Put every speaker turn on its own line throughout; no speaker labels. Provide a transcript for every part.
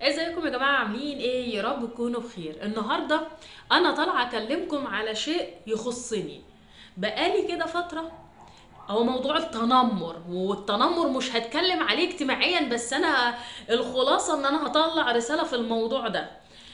ازيكم يا جماعه عاملين ايه يا رب تكونوا بخير النهارده انا طالعه اكلمكم على شيء يخصني بقالي كده فتره هو موضوع التنمر والتنمر مش هتكلم عليه اجتماعيا بس انا الخلاصه ان انا هطلع رساله في الموضوع ده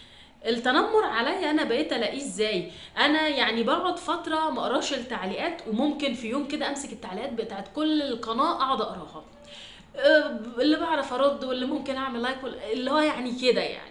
التنمر عليا انا بقيت الاقيه ازاي انا يعني بقعد فتره ما اقراش التعليقات وممكن في يوم كده امسك التعليقات بتاعت كل القناه اقعد اقراها أه، اللي بعرف ارد واللي ممكن اعمل لايك وال- اللي هو يعني كده يعني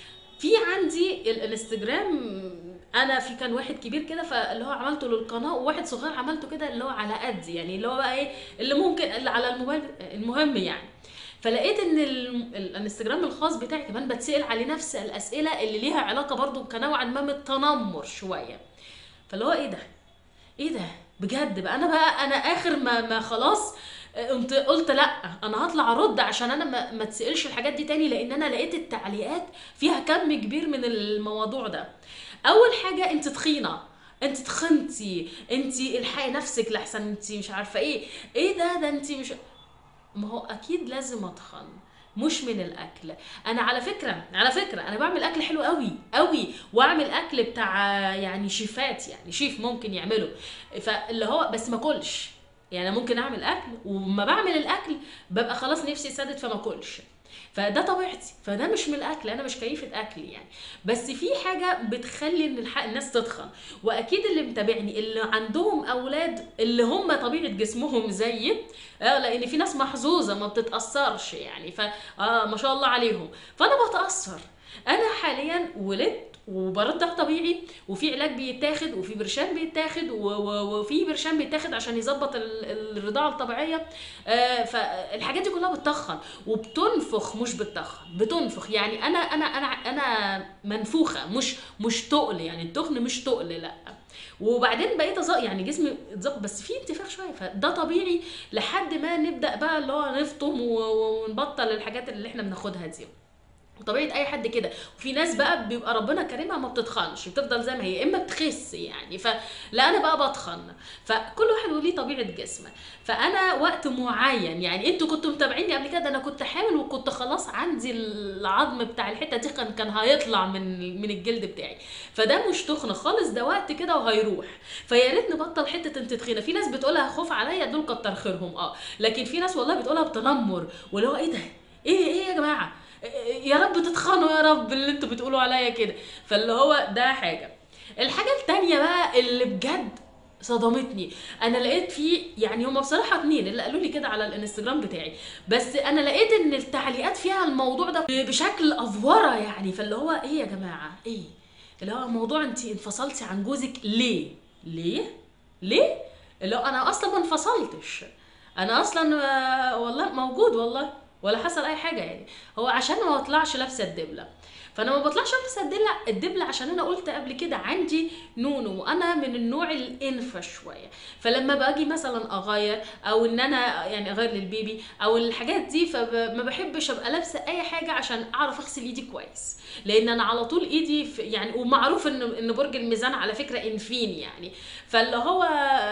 في عندي الانستجرام انا في كان واحد كبير كده فاللي هو عملته للقناه وواحد صغير عملته كده اللي هو على قد يعني اللي هو بقى ايه اللي ممكن اللي على الموبايل المهم يعني فلقيت ان ال- الانستجرام الخاص بتاعي كمان بتسال عليه نفس الاسئله اللي ليها علاقه برضو كنوعا ما من التنمر شويه فاللي هو ايه ده ايه ده بجد بقى انا بقى انا اخر ما ما خلاص قمت قلت لا انا هطلع ارد عشان انا ما, ما تسالش الحاجات دي تاني لان انا لقيت التعليقات فيها كم كبير من الموضوع ده اول حاجه انت تخينه انت تخنتي انت الحقي نفسك لحسن انت مش عارفه ايه ايه ده ده انت مش ما هو اكيد لازم اتخن مش من الاكل انا على فكره على فكره انا بعمل اكل حلو قوي قوي واعمل اكل بتاع يعني شيفات يعني شيف ممكن يعمله فاللي هو بس ما اكلش يعني ممكن اعمل اكل وما بعمل الاكل ببقى خلاص نفسي سادت فما اكلش فده طبيعتي فده مش من الاكل انا مش كيفه اكل يعني بس في حاجه بتخلي ان الح- الناس تتخن واكيد اللي متابعني اللي عندهم اولاد اللي هم طبيعه جسمهم زيي اه لان في ناس محظوظه ما بتتاثرش يعني ف اه ما شاء الله عليهم فانا بتاثر انا حاليا ولدت وبرضع طبيعي وفي علاج بيتاخد وفي برشام بيتاخد و- و- وفي برشام بيتاخد عشان يظبط ال- الرضاعه الطبيعيه آه، فالحاجات دي كلها بتتخن وبتنفخ مش بتتخن بتنفخ يعني انا انا انا انا منفوخه مش مش تقل يعني التخن مش تقل لا وبعدين بقيت أظ... يعني جسمي اتظبط بس في انتفاخ شويه فده طبيعي لحد ما نبدا بقى اللي هو نفطم و- ونبطل الحاجات اللي احنا بناخدها دي طبيعه اي حد كده وفي ناس بقى بيبقى ربنا كريمها ما بتتخنش بتفضل زي ما هي يا اما بتخس يعني فلا انا بقى بتخن فكل واحد وليه طبيعه جسمه فانا وقت معين يعني انتوا كنتوا متابعيني قبل كده انا كنت حامل وكنت خلاص عندي العظم بتاع الحته دي كان كان هيطلع من من الجلد بتاعي فده مش تخن خالص ده وقت كده وهيروح فيا ريت نبطل حته انت تخينه في ناس بتقولها خوف عليا دول كتر خيرهم اه لكن في ناس والله بتقولها بتنمر واللي هو ايه ده ايه ايه يا جماعه يا رب تتخانوا يا رب اللي انتوا بتقولوا عليا كده فاللي هو ده حاجه الحاجه التانية بقى اللي بجد صدمتني انا لقيت في يعني هما بصراحه اتنين اللي قالوا لي كده على الانستجرام بتاعي بس انا لقيت ان التعليقات فيها الموضوع ده بشكل افوره يعني فاللي هو ايه يا جماعه ايه اللي هو موضوع انت انفصلتي عن جوزك ليه ليه ليه اللي هو انا اصلا ما انفصلتش انا اصلا آه، والله موجود والله ولا حصل اي حاجه يعني هو عشان ما بطلعش لابسه الدبله فانا ما بطلعش لابسه الدبله الدبله عشان انا قلت قبل كده عندي نونو وانا من النوع الانفى شويه فلما باجي مثلا اغير او ان انا يعني اغير للبيبي او الحاجات دي فما بحبش ابقى لابسه اي حاجه عشان اعرف اغسل ايدي كويس لان انا على طول ايدي في يعني ومعروف ان ان برج الميزان على فكره انفيني يعني فاللي هو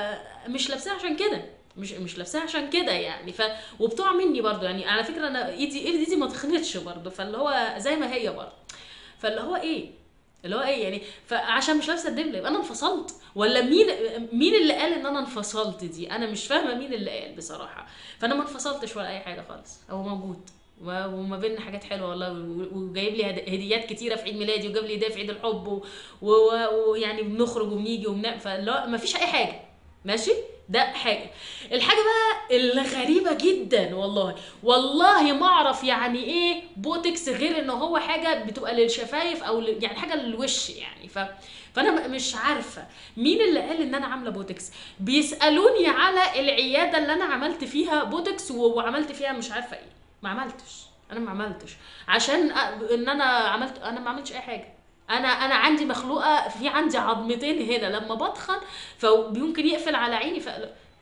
مش لابساها عشان كده مش مش لابساها عشان كده يعني ف وبتقع مني برضو يعني على فكره انا ايدي ايدي ما تخنتش برضو فاللي هو زي ما هي برضو فاللي هو ايه اللي هو ايه يعني فعشان مش لابسه الدبله يبقى انا انفصلت ولا مين مين اللي قال ان انا انفصلت دي انا مش فاهمه مين اللي قال بصراحه فانا ما انفصلتش ولا اي حاجه خالص هو موجود و- وما بيننا حاجات حلوه والله و- وجايب لي هد- هديات كتيره في عيد ميلادي وجاب لي هديه في عيد الحب و- و- ويعني بنخرج وبنيجي وبنعمل فلا ما فيش اي حاجه ماشي ده حاجه الحاجه بقى اللي غريبه جدا والله والله ما اعرف يعني ايه بوتكس غير ان هو حاجه بتبقى للشفايف او ل- يعني حاجه للوش يعني ف فانا م- مش عارفه مين اللي قال ان انا عامله بوتكس بيسالوني على العياده اللي انا عملت فيها بوتكس و- وعملت فيها مش عارفه ايه ما عملتش انا ما عملتش عشان أ- ان انا عملت انا ما عملتش اي حاجه انا انا عندي مخلوقه في عندي عظمتين هنا لما بتخن فممكن يقفل على عيني ف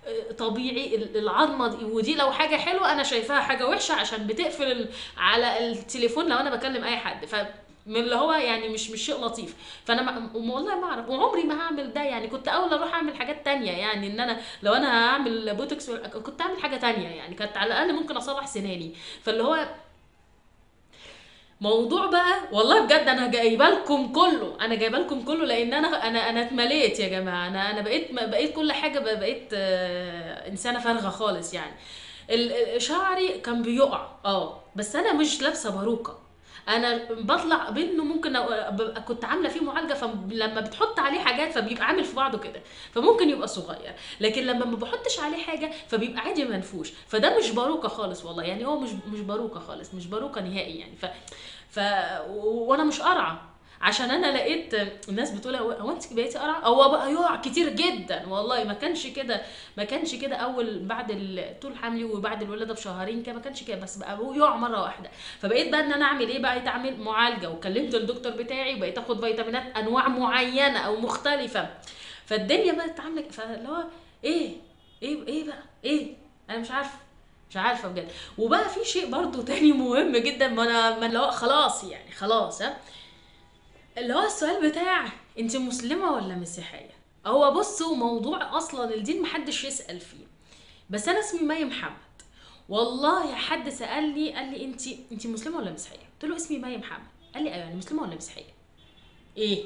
طبيعي ال- العظمه دي ودي لو حاجه حلوه انا شايفاها حاجه وحشه عشان بتقفل ال- على التليفون لو انا بكلم اي حد ف من اللي هو يعني مش مش شيء لطيف فانا ما والله ما اعرف وعمري ما هعمل ده يعني كنت اول اروح اعمل حاجات تانية يعني ان انا لو انا هعمل بوتوكس كنت اعمل حاجه تانية يعني كانت على الاقل ممكن اصلح سناني فاللي هو موضوع بقى والله بجد انا جايبه لكم كله انا جايبه لكم كله لان انا انا انا اتمليت يا جماعه انا انا بقيت بقيت كل حاجه بقى- بقيت آه، انسانه فارغه خالص يعني ال- ال- شعري كان بيقع اه بس انا مش لابسه باروكه انا بطلع منه ممكن أ- ببقى كنت عامله فيه معالجه فلما بتحط عليه حاجات فبيبقى عامل في بعضه كده فممكن يبقى صغير لكن لما ما بحطش عليه حاجه فبيبقى عادي منفوش فده مش باروكه خالص والله يعني هو مش مش باروكه خالص مش باروكه نهائي يعني ف ف و- وانا مش قرعه عشان انا لقيت الناس بتقول هو هو انت بقيتي قرعه هو بقى يقع كتير جدا والله ما كانش كده ما كانش كده اول بعد ال- طول حملي وبعد الولاده بشهرين كده ما كانش كده بس بقى هو يقع مره واحده فبقيت بقى ان انا اعمل ايه بقيت اعمل معالجه وكلمت الدكتور بتاعي وبقيت اخد فيتامينات انواع معينه او مختلفه فالدنيا بقت عامله فاللي هو ايه ايه ايه بقى ايه انا مش عارفه مش عارفه بجد وبقى في شيء برضو تاني مهم جدا ما انا ما اللي هو خلاص يعني خلاص ها اللي هو السؤال بتاع انت مسلمه ولا مسيحيه هو بصوا موضوع اصلا الدين محدش يسال فيه بس انا اسمي مي محمد والله حد سالني قال لي انت انت مسلمه ولا مسيحيه قلت له اسمي مي محمد قال لي ايوه يعني مسلمه ولا مسيحيه ايه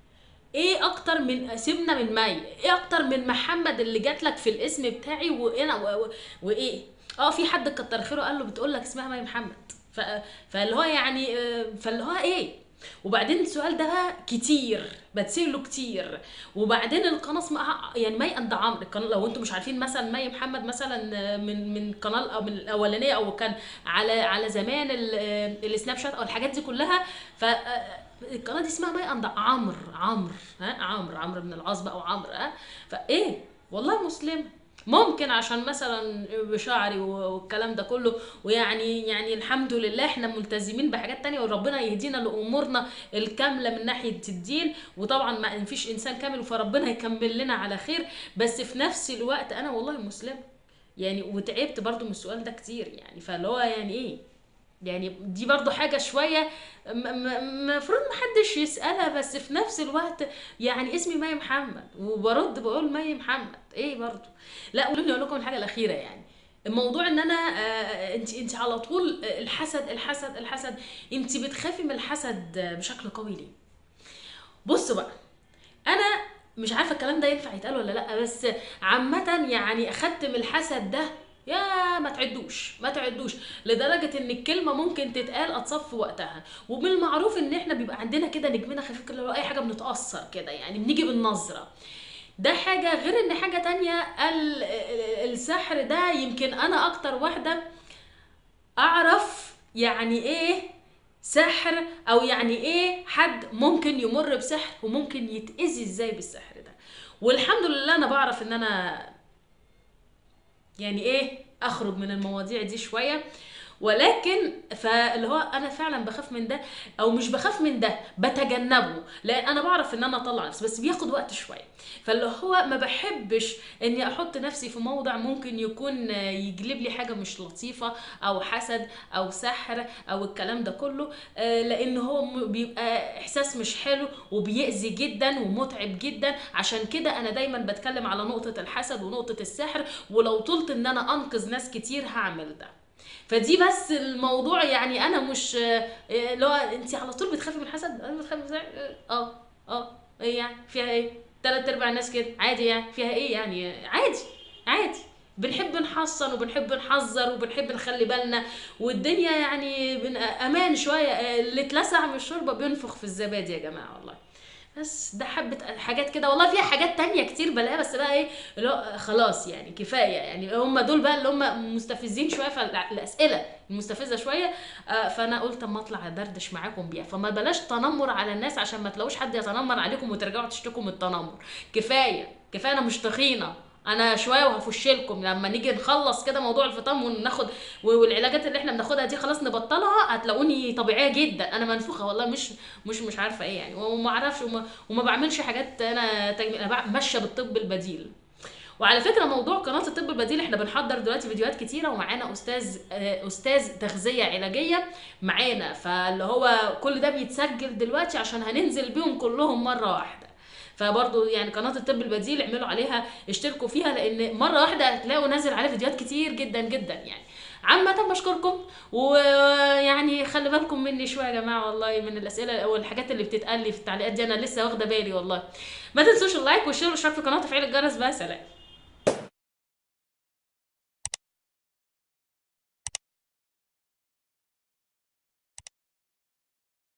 ايه اكتر من سيبنا من مي ايه اكتر من محمد اللي جات لك في الاسم بتاعي وانا و... و... وايه اه في حد كتر خيره قال له بتقول لك اسمها مي محمد ف... فاللي هو يعني آه، فاللي هو ايه وبعدين السؤال ده بقى كتير بتسأله كتير وبعدين القناه اسمها يعني مي اند عمرو القناه لو انتم مش عارفين مثلا مي محمد مثلا آه، من من قناه او من الاولانيه او كان على على زمان ال- آه، السناب شات او الحاجات دي كلها ف آه، القناه دي اسمها مي اند عمرو عمرو ها عمرو عمرو بن العاص بقى وعمرو ها فايه والله مسلمه ممكن عشان مثلا بشعري والكلام ده كله ويعني يعني الحمد لله احنا ملتزمين بحاجات تانية وربنا يهدينا لامورنا الكامله من ناحيه الدين وطبعا ما فيش انسان كامل فربنا يكمل لنا على خير بس في نفس الوقت انا والله مسلمه يعني وتعبت برضو من السؤال ده كتير يعني فاللي هو يعني ايه يعني دي برضو حاجة شوية المفروض محدش يسألها بس في نفس الوقت يعني اسمي مي محمد وبرد بقول مي محمد ايه برضو لا قولوا لي اقول لكم الحاجة الأخيرة يعني الموضوع ان انا آه، انت انت على طول الحسد الحسد الحسد انت بتخافي من الحسد بشكل قوي ليه بصوا بقى انا مش عارفه الكلام ده ينفع يتقال ولا لا بس عامه يعني اخدت من الحسد ده يا ما تعدوش ما تعدوش لدرجه ان الكلمه ممكن تتقال اتصف في وقتها ومن المعروف ان احنا بيبقى عندنا كده نجمنا خفيف كده لو اي حاجه بنتاثر كده يعني بنيجي بالنظره ده حاجه غير ان حاجه تانية ال- ال- السحر ده يمكن انا اكتر واحده اعرف يعني ايه سحر او يعني ايه حد ممكن يمر بسحر وممكن يتأذي ازاي بالسحر ده والحمد لله انا بعرف ان انا يعني ايه اخرج من المواضيع دي شويه ولكن فاللي هو انا فعلا بخاف من ده او مش بخاف من ده بتجنبه لان انا بعرف ان انا اطلع نفسي بس بياخد وقت شويه فاللي هو ما بحبش اني احط نفسي في موضع ممكن يكون يجلب لي حاجه مش لطيفه او حسد او سحر او الكلام ده كله آه، لان هو م- بيبقى احساس مش حلو وبيأذي جدا ومتعب جدا عشان كده انا دايما بتكلم على نقطه الحسد ونقطه السحر ولو طلت ان انا انقذ ناس كتير هعمل ده فدي بس الموضوع يعني انا مش آه، اللي هو انت على طول بتخافي من الحسد انا بتخافي من السحر اه اه ايه يعني فيها ايه تلات ارباع الناس كده عادي يعني فيها ايه يعني عادي عادي بنحب نحصن وبنحب نحذر وبنحب نخلي بالنا والدنيا يعني بن- امان شويه اللي اتلسع من الشوربه بينفخ في الزبادي يا جماعه والله بس ده حبة حاجات كده والله فيها حاجات تانية كتير بلاقيها بس بقى ايه اللي هو خلاص يعني كفاية يعني هم دول بقى اللي هم مستفزين شوية فالأسئلة المستفزة شوية آه، فأنا قلت اما أطلع أدردش معاكم بيها فما بلاش تنمر على الناس عشان ما تلاقوش حد يتنمر عليكم وترجعوا تشتكوا من التنمر كفاية كفاية أنا مش تخينة انا شويه وهفش لكم لما نيجي نخلص كده موضوع الفطام وناخد والعلاجات اللي احنا بناخدها دي خلاص نبطلها هتلاقوني طبيعيه جدا انا منفوخه والله مش مش مش عارفه ايه يعني وما اعرفش وما, وما بعملش حاجات انا تجميل انا بع- ماشيه بالطب البديل وعلى فكره موضوع قناه الطب البديل احنا بنحضر دلوقتي فيديوهات كتيره ومعانا استاذ آه، استاذ تغذيه علاجيه معانا فاللي هو كل ده بيتسجل دلوقتي عشان هننزل بيهم كلهم مره واحده فبرضه يعني قناه الطب البديل اعملوا عليها اشتركوا فيها لان مره واحده هتلاقوا نازل عليها فيديوهات كتير جدا جدا يعني عامة بشكركم ويعني خلي بالكم مني شوية يا جماعة والله من الأسئلة والحاجات اللي بتتقال لي في التعليقات دي أنا لسه واخدة بالي والله ما تنسوش اللايك والشير والاشتراك في القناة وتفعيل الجرس بقى سلام